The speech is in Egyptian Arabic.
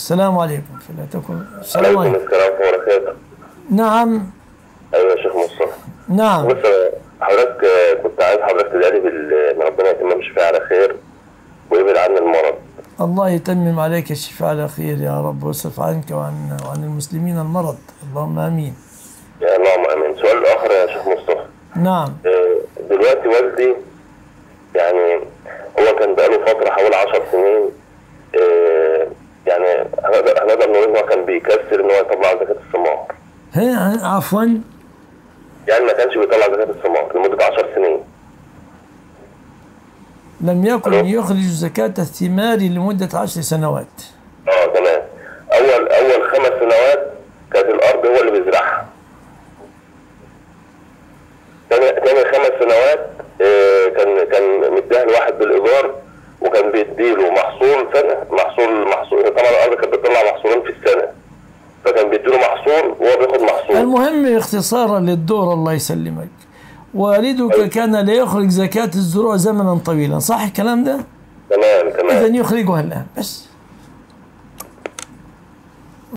السلام عليكم فلا تكن السلام عليكم عليكم السلام ورحمة الله وبركاته نعم أيوة يا شيخ مصطفى نعم بص حضرتك آه، كنت عايز حضرتك تدعي لي بال- ان ربنا يتمم شفاء على خير ويبعد عنا المرض الله يتمم عليك الشفاء على خير يا رب ويصرف عنك وعن وعن المسلمين المرض اللهم امين يا اللهم امين سؤال اخر يا شيخ مصطفى نعم آه، دلوقتي والدي يعني هو كان بقاله فترة حوالي 10 سنين آه، يعني هنقدر هنقدر نقول ان هو كان بيكسر ان هو يطلع زكاة الثمار هي عفوا يعني ما كانش بيطلع زكاة الثمار لمدة 10 سنين لم يكن ألو؟ يخرج زكاة الثمار لمدة عشر سنوات اه تمام اول اول خمس سنوات كانت الارض هو اللي بيزرعها تاني تاني خمس سنوات آه، كان كان مديها لواحد بالايجار وكان بيديله محصول سنه محصول محصول طبعا الارض كانت بتطلع محصولين في السنه فكان بيديله محصول وهو بياخد محصول المهم اختصارا للدور الله يسلمك والدك كان لا يخرج زكاة الزروع زمنا طويلا صح الكلام ده؟ تمام إذا تمام يخرجها الآن بس